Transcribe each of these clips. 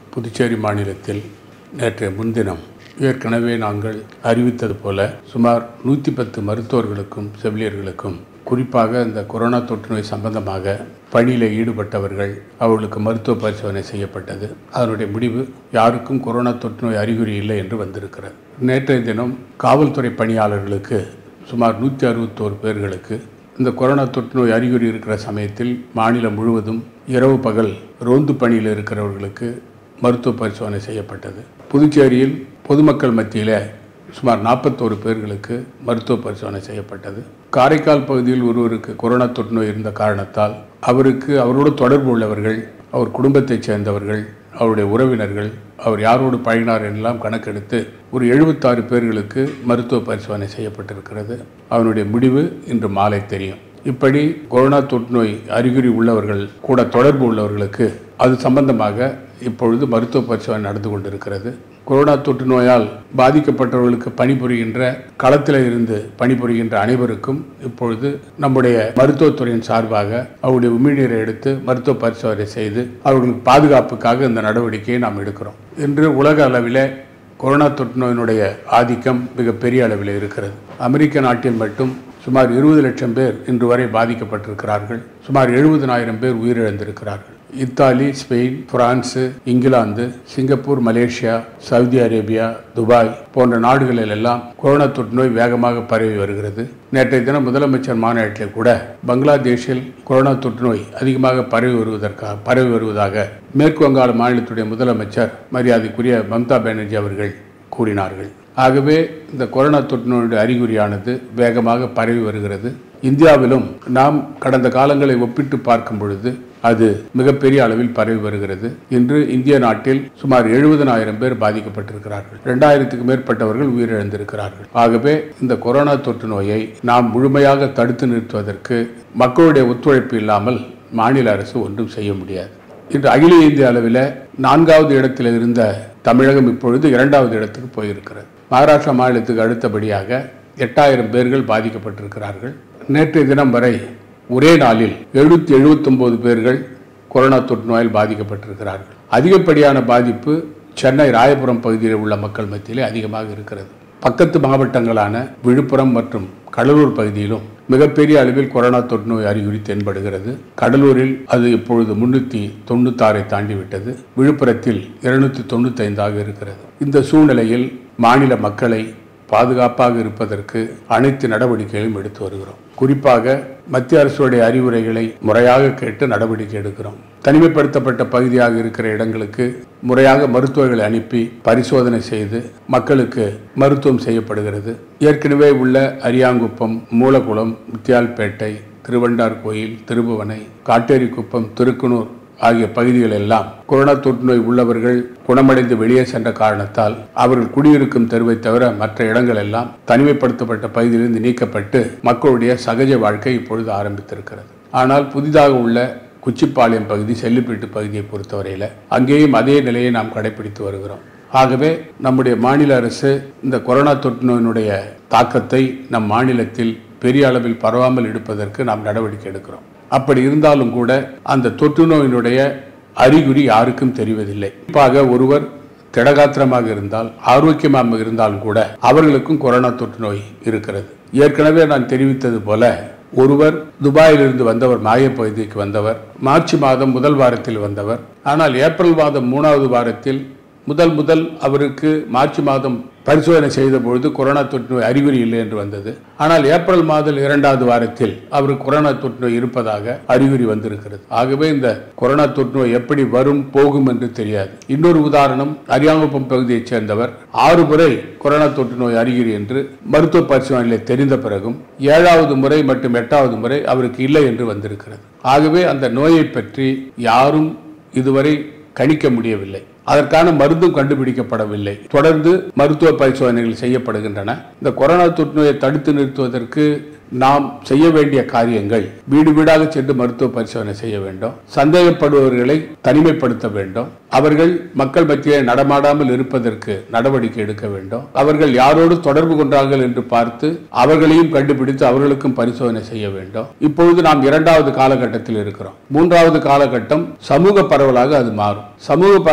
புதுச்சேரி மாநிலத்தில் நேற்றைய முன்தினம் ஏற்கனவே நாங்கள் அறிவித்தது போல சுமார் நூற்றி பத்து மருத்துவர்களுக்கும் செவிலியர்களுக்கும் குறிப்பாக இந்த கொரோனா தொற்று நோய் சம்பந்தமாக பணியில் ஈடுபட்டவர்கள் அவர்களுக்கு மருத்துவ பரிசோதனை செய்யப்பட்டது அதனுடைய முடிவு யாருக்கும் கொரோனா தொற்று நோய் அறிகுறி இல்லை என்று வந்திருக்கிறது நேற்றைய தினம் காவல்துறை பணியாளர்களுக்கு சுமார் நூற்றி அறுபத்தோரு பேர்களுக்கு இந்த கொரோனா தொற்று நோய் அறிகுறி இருக்கிற சமயத்தில் மாநிலம் முழுவதும் இரவு பகல் ரோந்து பணியில் இருக்கிறவர்களுக்கு மருத்துவ பரிசோதனை செய்யப்பட்டது புதுச்சேரியில் பொதுமக்கள் மத்தியில் சுமார் நாற்பத்தோரு பேர்களுக்கு மருத்துவ பரிசோதனை செய்யப்பட்டது காரைக்கால் பகுதியில் ஒருவருக்கு கொரோனா தொற்று நோய் இருந்த காரணத்தால் அவருக்கு அவரோடு தொடர்பு உள்ளவர்கள் அவர் குடும்பத்தைச் சேர்ந்தவர்கள் அவருடைய உறவினர்கள் அவர் யாரோடு பழகினார் என்றெல்லாம் கணக்கெடுத்து ஒரு எழுபத்தாறு பேர்களுக்கு மருத்துவ பரிசோதனை செய்யப்பட்டிருக்கிறது அவனுடைய முடிவு இன்று மாலை தெரியும் இப்படி கொரோனா தொற்று நோய் அறிகுறி உள்ளவர்கள் கூட தொடர்பு உள்ளவர்களுக்கு அது சம்பந்தமாக இப்பொழுது மருத்துவ பரிசோதனை நடந்து கொண்டிருக்கிறது கொரோனா தொற்று நோயால் பாதிக்கப்பட்டவர்களுக்கு பணிபுரிகின்ற களத்தில் இருந்து பணிபுரிகின்ற அனைவருக்கும் இப்பொழுது நம்முடைய மருத்துவத்துறையின் சார்பாக அவருடைய உமிழ்நீரை எடுத்து மருத்துவ பரிசோதனை செய்து அவர்களுக்கு பாதுகாப்புக்காக இந்த நடவடிக்கையை நாம் எடுக்கிறோம் இன்று உலக அளவில் கொரோனா தொற்று நோயினுடைய ஆதிக்கம் மிக பெரிய அளவில் இருக்கிறது அமெரிக்க நாட்டில் மட்டும் சுமார் இருபது லட்சம் பேர் இன்று வரை பாதிக்கப்பட்டிருக்கிறார்கள் சுமார் எழுபதனாயிரம் பேர் உயிரிழந்திருக்கிறார்கள் Italy Spain France England Singapore Malaysia Saudi Arabia Dubai போன்ற நாடுகளில் எல்லாம் கொரோனா தொற்று நோய் வேகமாக பரவி வருகிறது நேற்றைய தினம் முதலமைச்சர் மாநாட்டில் கூட பங்களாதேஷில் கொரோனா தொற்று நோய் அதிகமாக பரவி வருவதற்காக பரவி வருவதாக மேற்கு வங்காள மாநிலத்துடைய முதலமைச்சர் மரியாதைக்குரிய மம்தா பானர்ஜி அவர்கள் கூறினார்கள் ஆகவே இந்த கொரோனா தொற்று நோயுடைய அறிகுறியானது வேகமாக பரவி வருகிறது இந்தியாவிலும் நாம் கடந்த காலங்களை ஒப்பிட்டு பார்க்கும் பொழுது அது மிகப்பெரிய அளவில் பரவி வருகிறது இன்று இந்திய நாட்டில் சுமார் எழுபதனாயிரம் பேர் பாதிக்கப்பட்டிருக்கிறார்கள் இரண்டாயிரத்துக்கு மேற்பட்டவர்கள் உயிரிழந்திருக்கிறார்கள் ஆகவே இந்த கொரோனா தொற்று நோயை நாம் முழுமையாக தடுத்து நிறுத்துவதற்கு மக்களுடைய ஒத்துழைப்பு இல்லாமல் மாநில அரசு ஒன்றும் செய்ய முடியாது இன்று அகில இந்திய அளவில் நான்காவது இடத்தில் இருந்த தமிழகம் இப்பொழுது இரண்டாவது இடத்துக்கு போயிருக்கிறது மகாராஷ்டிரா மாநிலத்துக்கு அடுத்தபடியாக எட்டாயிரம் பேர்கள் பாதிக்கப்பட்டிருக்கிறார்கள் நேற்றைய தினம் வரை ஒரே நாளில் எழுநூத்தி எழுபத்தொன்பது பேர்கள் கொரோனா தொற்று நோயால் பாதிக்கப்பட்டிருக்கிறார்கள் அதிகப்படியான பாதிப்பு சென்னை ராயபுரம் பகுதியில் உள்ள மக்கள் மத்தியிலே அதிகமாக இருக்கிறது பக்கத்து மாவட்டங்களான விழுப்புரம் மற்றும் கடலூர் பகுதியிலும் மிகப்பெரிய அளவில் கொரோனா தொற்று நோய் அறிகுறி தென்படுகிறது கடலூரில் அது இப்பொழுது முன்னூற்றி தொண்ணூத்தாறை தாண்டிவிட்டது விழுப்புரத்தில் இருநூத்தி தொண்ணூத்தைந்தாக இருக்கிறது இந்த சூழ்நிலையில் மாநில மக்களை பாதுகாப்பாக இருப்பதற்கு அனைத்து நடவடிக்கைகளையும் எடுத்து வருகிறோம் குறிப்பாக மத்திய அரசுடைய அறிவுரைகளை முறையாக கேட்டு நடவடிக்கை எடுக்கிறோம் தனிமைப்படுத்தப்பட்ட பகுதியாக இருக்கிற இடங்களுக்கு முறையாக மருத்துவர்களை அனுப்பி பரிசோதனை செய்து மக்களுக்கு மருத்துவம் செய்யப்படுகிறது ஏற்கனவே உள்ள அரியாங்குப்பம் மூலகுளம் முத்தியால்பேட்டை திருவண்டார் கோயில் திருபுவனை காட்டேரிக்குப்பம் திருக்குனூர் ஆகிய பகுதிகள் எல்லாம் கொரோனா தொற்று நோய் உள்ளவர்கள் குணமடைந்து வெளியே சென்ற காரணத்தால் அவர்கள் குடியிருக்கும் தெருவை தவிர மற்ற இடங்கள் எல்லாம் தனிமைப்படுத்தப்பட்ட பகுதியிலிருந்து நீக்கப்பட்டு மக்களுடைய சகஜ வாழ்க்கை இப்பொழுது ஆரம்பித்திருக்கிறது ஆனால் புதிதாக உள்ள குச்சிப்பாளையம் பகுதி செல்லுப்பீட்டு பகுதியை பொறுத்தவரையில் அங்கேயும் அதே நிலையை நாம் கடைபிடித்து வருகிறோம் ஆகவே நம்முடைய மாநில அரசு இந்த கொரோனா தொற்று நோயினுடைய தாக்கத்தை நம் மாநிலத்தில் பெரிய அளவில் பரவாமல் எடுப்பதற்கு நாம் நடவடிக்கை எடுக்கிறோம் அப்படி இருந்தாலும் கூட அந்த தொற்று நோயினுடைய அறிகுறி யாருக்கும் தெரிவதில்லை குறிப்பாக ஒருவர் திடகாத்திரமாக இருந்தால் ஆரோக்கியமாக இருந்தாலும் கூட அவர்களுக்கும் கொரோனா தொற்று நோய் இருக்கிறது ஏற்கனவே நான் தெரிவித்தது போல ஒருவர் துபாயிலிருந்து வந்தவர் மாயப்பகுதிக்கு வந்தவர் மார்ச் மாதம் முதல் வாரத்தில் வந்தவர் ஆனால் ஏப்ரல் மாதம் மூணாவது வாரத்தில் முதல் முதல் அவருக்கு மார்ச் மாதம் பரிசோதனை செய்த பொழுது கொரோனா தொற்று நோய் அறிகுறி இல்லை என்று வந்தது ஆனால் ஏப்ரல் மாதம் இரண்டாவது வாரத்தில் அவருக்கு கொரோனா தொற்று நோய் இருப்பதாக அறிகுறி வந்திருக்கிறது ஆகவே இந்த கொரோனா தொற்று நோய் எப்படி வரும் போகும் என்று தெரியாது இன்னொரு உதாரணம் அரியாங்குப்பம் பகுதியைச் சேர்ந்தவர் ஆறு முறை கொரோனா தொற்று நோய் அறிகுறி என்று மருத்துவ பரிசோதனையில் தெரிந்த பிறகும் ஏழாவது முறை மற்றும் எட்டாவது முறை அவருக்கு இல்லை என்று வந்திருக்கிறது ஆகவே அந்த நோயை பற்றி யாரும் இதுவரை கணிக்க முடியவில்லை அதற்கான மருந்தும் கண்டுபிடிக்கப்படவில்லை தொடர்ந்து மருத்துவ பரிசோதனைகள் செய்யப்படுகின்றன இந்த கொரோனா தொற்று நோயை தடுத்து நிறுத்துவதற்கு நாம் செய்ய வேண்டிய காரியங்கள் வீடு வீடாக சென்று மருத்துவ பரிசோதனை செய்ய வேண்டும் சந்தேகப்படுபவர்களை தனிமைப்படுத்த வேண்டும் அவர்கள் மக்கள் மத்தியில் நடமாடாமல் இருப்பதற்கு நடவடிக்கை எடுக்க வேண்டும் அவர்கள் யாரோடு தொடர்பு கொண்டார்கள் என்று பார்த்து அவர்களையும் கண்டுபிடித்து அவர்களுக்கும் பரிசோதனை செய்ய வேண்டும் இப்பொழுது நாம் இரண்டாவது காலகட்டத்தில் இருக்கிறோம் மூன்றாவது காலகட்டம் சமூக பரவலாக அது மாறும் சமூக பரவலாக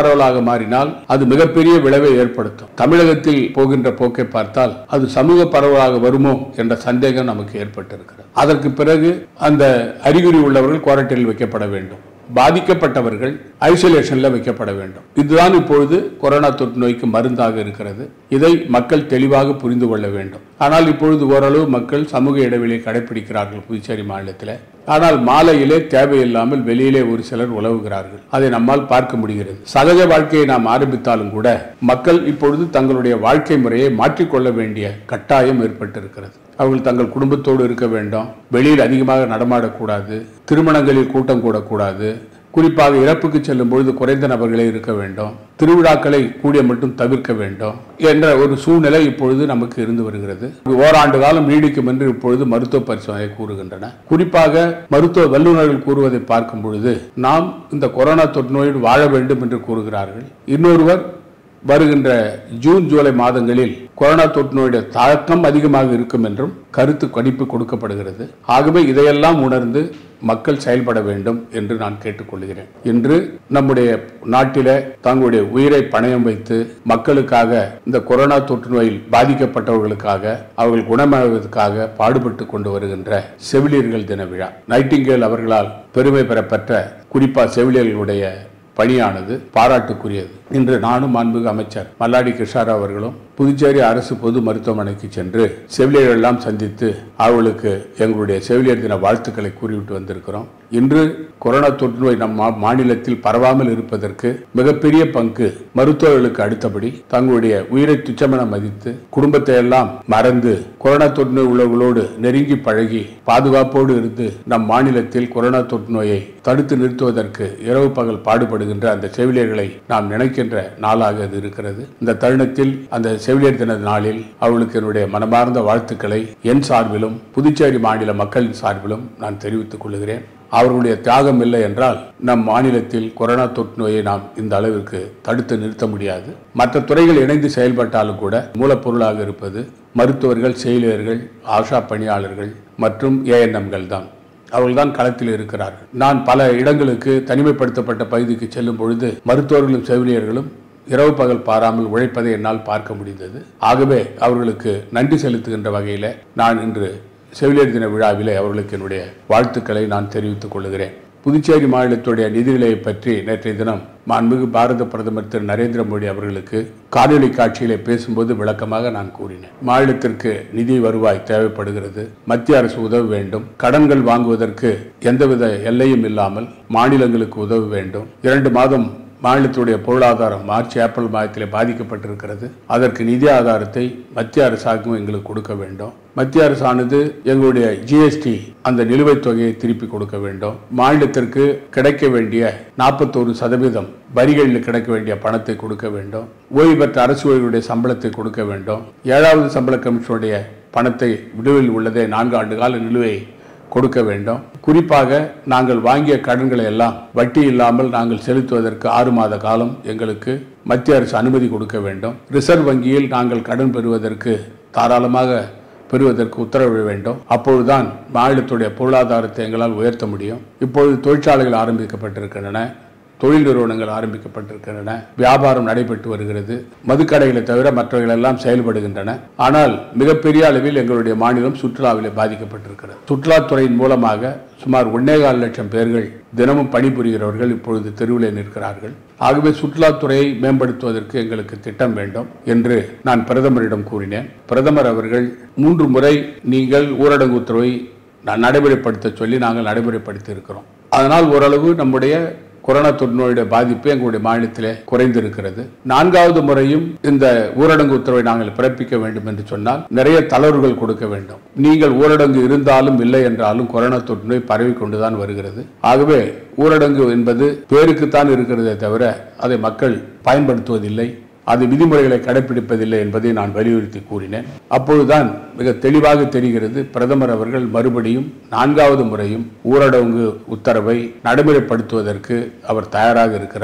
மாறினால் அது மிகப்பெரிய விளைவை ஏற்படுத்தும் தமிழகத்தில் போகின்ற போக்கை பார்த்தால் அது சமூக பரவலாக வருமோ என்ற சந்தேகம் நமக்கு ஏற்பட்டிருக்கிறது அதற்கு பிறகு அந்த அறிகுறி உள்ளவர்கள் குவாரண்டைனில் வைக்கப்பட வேண்டும் பாதிக்கப்பட்டவர்கள் ஐசோலேஷன்ல வைக்கப்பட வேண்டும் இதுதான் இப்பொழுது கொரோனா தொற்று நோய்க்கு மருந்தாக இருக்கிறது இதை மக்கள் தெளிவாக புரிந்து கொள்ள வேண்டும் ஆனால் இப்பொழுது ஓரளவு மக்கள் சமூக இடைவெளியை கடைபிடிக்கிறார்கள் புதுச்சேரி மாநிலத்தில் ஆனால் மாலையிலே தேவையில்லாமல் வெளியிலே ஒரு சிலர் உலவுகிறார்கள் அதை நம்மால் பார்க்க முடிகிறது சகஜ வாழ்க்கையை நாம் ஆரம்பித்தாலும் கூட மக்கள் இப்பொழுது தங்களுடைய வாழ்க்கை முறையை மாற்றிக்கொள்ள வேண்டிய கட்டாயம் ஏற்பட்டிருக்கிறது அவர்கள் தங்கள் குடும்பத்தோடு இருக்க வேண்டும் வெளியில் அதிகமாக நடமாடக்கூடாது திருமணங்களில் கூட்டம் கூடக்கூடாது குறிப்பாக இறப்புக்கு செல்லும் பொழுது குறைந்த நபர்களே இருக்க வேண்டும் திருவிழாக்களை கூடிய மட்டும் தவிர்க்க வேண்டும் என்ற ஒரு சூழ்நிலை இப்பொழுது நமக்கு இருந்து வருகிறது ஓராண்டு காலம் நீடிக்கும் என்று இப்பொழுது மருத்துவ பரிசோதனை கூறுகின்றன குறிப்பாக மருத்துவ வல்லுநர்கள் கூறுவதை பார்க்கும் பொழுது நாம் இந்த கொரோனா தொற்று நோயில் வாழ வேண்டும் என்று கூறுகிறார்கள் இன்னொருவர் வருகின்ற ஜூன் ஜூலை மாதங்களில் கொரோனா தொற்று நோயுடைய தாக்கம் அதிகமாக இருக்கும் என்றும் கருத்து கணிப்பு கொடுக்கப்படுகிறது ஆகவே இதையெல்லாம் உணர்ந்து மக்கள் செயல்பட வேண்டும் என்று நான் கேட்டுக்கொள்கிறேன் இன்று நம்முடைய நாட்டில தங்களுடைய உயிரை பணயம் வைத்து மக்களுக்காக இந்த கொரோனா தொற்று நோயில் பாதிக்கப்பட்டவர்களுக்காக அவர்கள் குணமடைவதற்காக பாடுபட்டு கொண்டு வருகின்ற செவிலியர்கள் தின விழா நைட்டிங்கேல் அவர்களால் பெருமை பெறப்பெற்ற குறிப்பா செவிலியர்களுடைய பணியானது பாராட்டுக்குரியது இன்று நானும் மாண்புமிகு அமைச்சர் மல்லாடி கிருஷ்ணாராவ் அவர்களும் புதுச்சேரி அரசு பொது மருத்துவமனைக்கு சென்று செவிலியர்கள் எல்லாம் சந்தித்து அவர்களுக்கு எங்களுடைய செவிலியர் தின வாழ்த்துக்களை கூறிவிட்டு வந்திருக்கிறோம் இன்று கொரோனா தொற்று நோய் நம் மா- மாநிலத்தில் பரவாமல் இருப்பதற்கு மிகப்பெரிய பங்கு மருத்துவர்களுக்கு அடுத்தபடி தங்களுடைய உயிரை துச்சமென மதித்து குடும்பத்தை எல்லாம் மறந்து கொரோனா தொற்று நோய் உள்ளவர்களோடு நெருங்கி பழகி பாதுகாப்போடு இருந்து நம் மாநிலத்தில் கொரோனா தொற்று நோயை தடுத்து நிறுத்துவதற்கு இரவு பகல் பாடுபடுகின்ற அந்த செவிலியர்களை நாம் நினைக்கின்ற நாளாக இது இருக்கிறது இந்த தருணத்தில் அந்த செவிலியர் தின நாளில் அவர்களுக்கு என்னுடைய மனமார்ந்த வாழ்த்துக்களை என் சார்பிலும் புதுச்சேரி மாநில மக்களின் சார்பிலும் நான் தெரிவித்துக் கொள்கிறேன் அவர்களுடைய தியாகம் இல்லை என்றால் நம் மாநிலத்தில் கொரோனா தொற்று நோயை நாம் இந்த அளவிற்கு தடுத்து நிறுத்த முடியாது மற்ற துறைகள் இணைந்து செயல்பட்டாலும் கூட மூலப்பொருளாக இருப்பது மருத்துவர்கள் செவிலியர்கள் ஆஷா பணியாளர்கள் மற்றும் ஏஎன்எம்கள் தான் அவர்கள்தான் களத்தில் இருக்கிறார்கள் நான் பல இடங்களுக்கு தனிமைப்படுத்தப்பட்ட பகுதிக்கு செல்லும் பொழுது மருத்துவர்களும் செவிலியர்களும் இரவு பகல் பாராமல் உழைப்பதை என்னால் பார்க்க முடிந்தது ஆகவே அவர்களுக்கு நன்றி செலுத்துகின்ற வகையில் நான் இன்று செவிலியர் தின விழாவிலே அவர்களுக்கு என்னுடைய வாழ்த்துக்களை நான் தெரிவித்துக் கொள்கிறேன் புதுச்சேரி மாநிலத்துடைய நிதிநிலையை பற்றி நேற்றைய தினம் மாண்புமிகு பாரத பிரதமர் திரு நரேந்திர மோடி அவர்களுக்கு காணொலி காட்சியிலே பேசும்போது விளக்கமாக நான் கூறினேன் மாநிலத்திற்கு நிதி வருவாய் தேவைப்படுகிறது மத்திய அரசு உதவ வேண்டும் கடன்கள் வாங்குவதற்கு எந்தவித எல்லையும் இல்லாமல் மாநிலங்களுக்கு உதவ வேண்டும் இரண்டு மாதம் மாநிலத்துடைய பொருளாதாரம் மார்ச் ஏப்ரல் மாதத்திலே பாதிக்கப்பட்டிருக்கிறது அதற்கு நிதி ஆதாரத்தை மத்திய அரசாங்கம் எங்களுக்கு கொடுக்க வேண்டும் மத்திய அரசானது எங்களுடைய ஜிஎஸ்டி அந்த நிலுவைத் தொகையை திருப்பி கொடுக்க வேண்டும் மாநிலத்திற்கு கிடைக்க வேண்டிய நாற்பத்தோரு சதவீதம் வரிகளில் கிடைக்க வேண்டிய பணத்தை கொடுக்க வேண்டும் ஓய்வு பெற்ற அரசு ஊழியர்களுடைய சம்பளத்தை கொடுக்க வேண்டும் ஏழாவது சம்பள கமிஷனுடைய பணத்தை விடுவில் உள்ளதே நான்கு ஆண்டு கால நிலுவை கொடுக்க வேண்டும் குறிப்பாக நாங்கள் வாங்கிய கடன்களை எல்லாம் வட்டி இல்லாமல் நாங்கள் செலுத்துவதற்கு ஆறு மாத காலம் எங்களுக்கு மத்திய அரசு அனுமதி கொடுக்க வேண்டும் ரிசர்வ் வங்கியில் நாங்கள் கடன் பெறுவதற்கு தாராளமாக பெறுவதற்கு உத்தரவிட வேண்டும் அப்பொழுதுதான் மாநிலத்துடைய பொருளாதாரத்தை எங்களால் உயர்த்த முடியும் இப்பொழுது தொழிற்சாலைகள் ஆரம்பிக்கப்பட்டிருக்கின்றன தொழில் நிறுவனங்கள் ஆரம்பிக்கப்பட்டிருக்கின்றன வியாபாரம் நடைபெற்று வருகிறது மதுக்கடைகளை தவிர மற்றவைகள் எல்லாம் செயல்படுகின்றன ஆனால் மிகப்பெரிய அளவில் எங்களுடைய மாநிலம் சுற்றுலாவிலே பாதிக்கப்பட்டிருக்கிறது சுற்றுலாத்துறையின் மூலமாக சுமார் ஒன்னேகால் லட்சம் பேர்கள் தினமும் பணிபுரிகிறவர்கள் இப்பொழுது தெருவிலே நிற்கிறார்கள் ஆகவே சுற்றுலாத்துறையை மேம்படுத்துவதற்கு எங்களுக்கு திட்டம் வேண்டும் என்று நான் பிரதமரிடம் கூறினேன் பிரதமர் அவர்கள் மூன்று முறை நீங்கள் ஊரடங்கு உத்தரவை நான் நடைமுறைப்படுத்த சொல்லி நாங்கள் நடைமுறைப்படுத்தி இருக்கிறோம் அதனால் ஓரளவு நம்முடைய கொரோனா தொற்று நோயுடைய பாதிப்பு எங்களுடைய மாநிலத்திலே குறைந்திருக்கிறது நான்காவது முறையும் இந்த ஊரடங்கு உத்தரவை நாங்கள் பிறப்பிக்க வேண்டும் என்று சொன்னால் நிறைய தளர்வுகள் கொடுக்க வேண்டும் நீங்கள் ஊரடங்கு இருந்தாலும் இல்லை என்றாலும் கொரோனா தொற்று நோய் பரவி கொண்டுதான் வருகிறது ஆகவே ஊரடங்கு என்பது பேருக்குத்தான் இருக்கிறதே தவிர அதை மக்கள் பயன்படுத்துவதில்லை அது விதிமுறைகளை கடைபிடிப்பதில்லை என்பதை நான் வலியுறுத்தி கூறினேன் அப்பொழுதுதான் மிக தெளிவாக தெரிகிறது பிரதமர் அவர்கள் மறுபடியும் நான்காவது முறையும் ஊரடங்கு உத்தரவை நடைமுறைப்படுத்துவதற்கு அவர் தயாராக இருக்கிறார்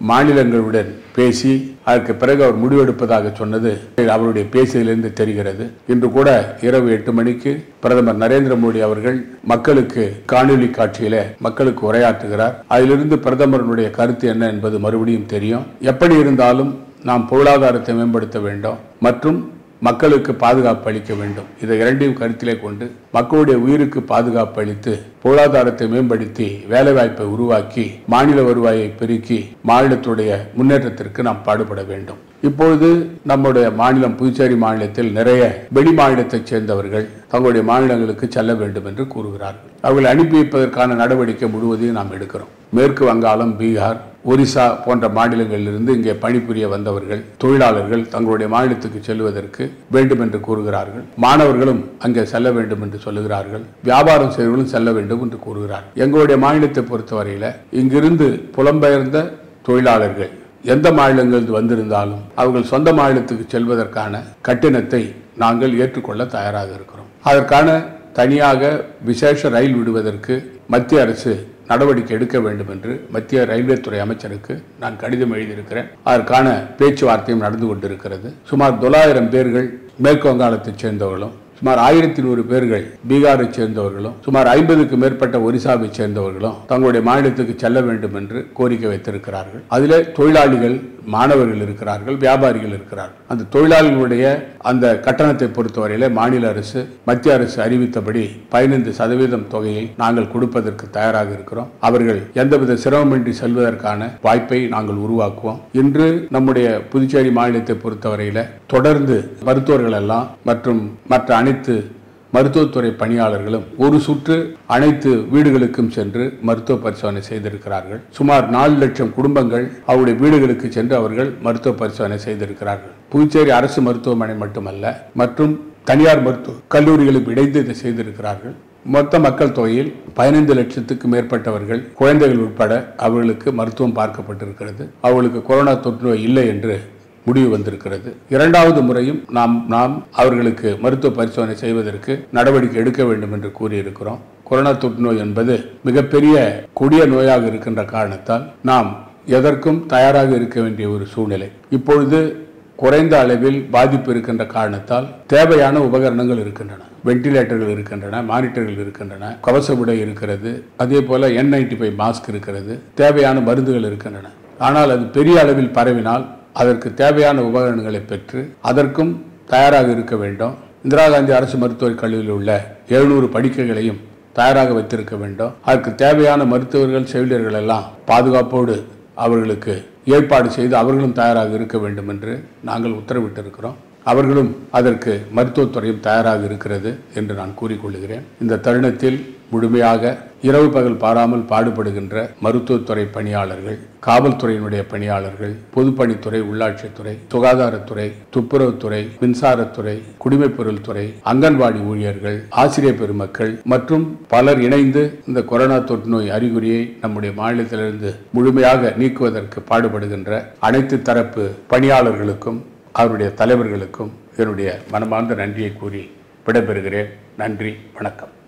மாநிலங்களுடன் பேசி அதற்கு பிறகு அவர் முடிவெடுப்பதாக சொன்னது அவருடைய பேசியிலிருந்து தெரிகிறது இன்று கூட இரவு எட்டு மணிக்கு பிரதமர் நரேந்திர மோடி அவர்கள் மக்களுக்கு காணொலி காட்சியில மக்களுக்கு உரையாற்றுகிறார் அதிலிருந்து பிரதமருடைய கருத்து என்ன என்பது மறுபடியும் தெரியும் எப்படி இருந்தாலும் நாம் பொருளாதாரத்தை மேம்படுத்த வேண்டும் மற்றும் மக்களுக்கு பாதுகாப்பு அளிக்க வேண்டும் இதை இரண்டையும் கருத்திலே கொண்டு மக்களுடைய உயிருக்கு பாதுகாப்பு அளித்து பொருளாதாரத்தை மேம்படுத்தி வேலைவாய்ப்பை உருவாக்கி மாநில வருவாயை பெருக்கி மாநிலத்துடைய முன்னேற்றத்திற்கு நாம் பாடுபட வேண்டும் இப்பொழுது நம்முடைய மாநிலம் புதுச்சேரி மாநிலத்தில் நிறைய வெளி மாநிலத்தைச் சேர்ந்தவர்கள் தங்களுடைய மாநிலங்களுக்கு செல்ல வேண்டும் என்று கூறுகிறார்கள் அவர்களை அனுப்பி வைப்பதற்கான நடவடிக்கை முழுவதையும் நாம் எடுக்கிறோம் மேற்கு வங்காளம் பீகார் ஒரிசா போன்ற மாநிலங்களிலிருந்து இங்கே பணிபுரிய வந்தவர்கள் தொழிலாளர்கள் தங்களுடைய மாநிலத்துக்கு செல்வதற்கு வேண்டும் என்று கூறுகிறார்கள் மாணவர்களும் அங்கே செல்ல வேண்டும் என்று சொல்லுகிறார்கள் வியாபாரம் செய்வர்களும் செல்ல வேண்டும் என்று கூறுகிறார்கள் எங்களுடைய மாநிலத்தை பொறுத்தவரையில இங்கிருந்து புலம்பெயர்ந்த தொழிலாளர்கள் எந்த மாநிலங்களில் வந்திருந்தாலும் அவர்கள் சொந்த மாநிலத்துக்கு செல்வதற்கான கட்டணத்தை நாங்கள் ஏற்றுக்கொள்ள தயாராக இருக்கிறோம் அதற்கான தனியாக விசேஷ ரயில் விடுவதற்கு மத்திய அரசு நடவடிக்கை எடுக்க வேண்டும் என்று மத்திய ரயில்வே துறை அமைச்சருக்கு நான் கடிதம் எழுதியிருக்கிறேன் அதற்கான பேச்சுவார்த்தையும் நடந்து கொண்டிருக்கிறது சுமார் தொள்ளாயிரம் பேர்கள் மேற்கு வங்காளத்தைச் சேர்ந்தவர்களும் சுமார் ஆயிரத்தி நூறு பேர்கள் பீகாரை சேர்ந்தவர்களும் சுமார் ஐம்பதுக்கு மேற்பட்ட ஒரிசாவை சேர்ந்தவர்களும் தங்களுடைய மாநிலத்துக்கு செல்ல வேண்டும் என்று கோரிக்கை வைத்திருக்கிறார்கள் அதிலே தொழிலாளிகள் மாணவர்கள் இருக்கிறார்கள் வியாபாரிகள் இருக்கிறார்கள் அந்த தொழிலாளிகளுடைய அந்த கட்டணத்தை பொறுத்தவரையில மாநில அரசு மத்திய அரசு அறிவித்தபடி பதினைந்து சதவீதம் தொகையை நாங்கள் கொடுப்பதற்கு தயாராக இருக்கிறோம் அவர்கள் எந்தவித சிரமமின்றி செல்வதற்கான வாய்ப்பை நாங்கள் உருவாக்குவோம் இன்று நம்முடைய புதுச்சேரி மாநிலத்தை பொறுத்தவரையில தொடர்ந்து மருத்துவர்கள் எல்லாம் மற்றும் மற்ற அனைத்து மருத்துவத்துறை பணியாளர்களும் ஒரு சுற்று அனைத்து வீடுகளுக்கும் சென்று மருத்துவ பரிசோதனை செய்திருக்கிறார்கள் சுமார் நாலு லட்சம் குடும்பங்கள் அவருடைய வீடுகளுக்கு சென்று அவர்கள் மருத்துவ பரிசோதனை செய்திருக்கிறார்கள் புதுச்சேரி அரசு மருத்துவமனை மட்டுமல்ல மற்றும் தனியார் மருத்துவ கல்லூரிகளும் இணைந்து இதை செய்திருக்கிறார்கள் மொத்த மக்கள் தொகையில் பதினைந்து லட்சத்துக்கு மேற்பட்டவர்கள் குழந்தைகள் உட்பட அவர்களுக்கு மருத்துவம் பார்க்கப்பட்டிருக்கிறது அவர்களுக்கு கொரோனா தொற்று நோய் இல்லை என்று முடிவு வந்திருக்கிறது இரண்டாவது முறையும் நாம் நாம் அவர்களுக்கு மருத்துவ பரிசோதனை செய்வதற்கு நடவடிக்கை எடுக்க வேண்டும் என்று கூறியிருக்கிறோம் கொரோனா தொற்று நோய் என்பது மிகப்பெரிய கொடிய நோயாக இருக்கின்ற காரணத்தால் நாம் எதற்கும் தயாராக இருக்க வேண்டிய ஒரு சூழ்நிலை இப்பொழுது குறைந்த அளவில் பாதிப்பு இருக்கின்ற காரணத்தால் தேவையான உபகரணங்கள் இருக்கின்றன வெண்டிலேட்டர்கள் இருக்கின்றன மானிட்டர்கள் இருக்கின்றன கவச உடை இருக்கிறது அதே போல என் நைன்டி ஃபைவ் மாஸ்க் இருக்கிறது தேவையான மருந்துகள் இருக்கின்றன ஆனால் அது பெரிய அளவில் பரவினால் அதற்கு தேவையான உபகரணங்களை பெற்று அதற்கும் தயாராக இருக்க வேண்டும் இந்திரா காந்தி அரசு மருத்துவக் கல்லூரியில் உள்ள எழுநூறு படுக்கைகளையும் தயாராக வைத்திருக்க வேண்டும் அதற்கு தேவையான மருத்துவர்கள் செவிலியர்கள் எல்லாம் பாதுகாப்போடு அவர்களுக்கு ஏற்பாடு செய்து அவர்களும் தயாராக இருக்க வேண்டும் என்று நாங்கள் உத்தரவிட்டிருக்கிறோம் அவர்களும் அதற்கு மருத்துவத்துறையும் தயாராக இருக்கிறது என்று நான் கூறிக்கொள்கிறேன் இந்த தருணத்தில் முழுமையாக இரவு பகல் பாராமல் பாடுபடுகின்ற மருத்துவத்துறை பணியாளர்கள் காவல்துறையினுடைய பணியாளர்கள் பொதுப்பணித்துறை உள்ளாட்சித்துறை சுகாதாரத்துறை துப்புரவுத்துறை மின்சாரத்துறை குடிமைப்பொருள் துறை அங்கன்வாடி ஊழியர்கள் ஆசிரியர் பெருமக்கள் மற்றும் பலர் இணைந்து இந்த கொரோனா தொற்று நோய் அறிகுறியை நம்முடைய மாநிலத்திலிருந்து முழுமையாக நீக்குவதற்கு பாடுபடுகின்ற அனைத்து தரப்பு பணியாளர்களுக்கும் அவருடைய தலைவர்களுக்கும் என்னுடைய மனமார்ந்த நன்றியை கூறி விடைபெறுகிறேன் நன்றி வணக்கம்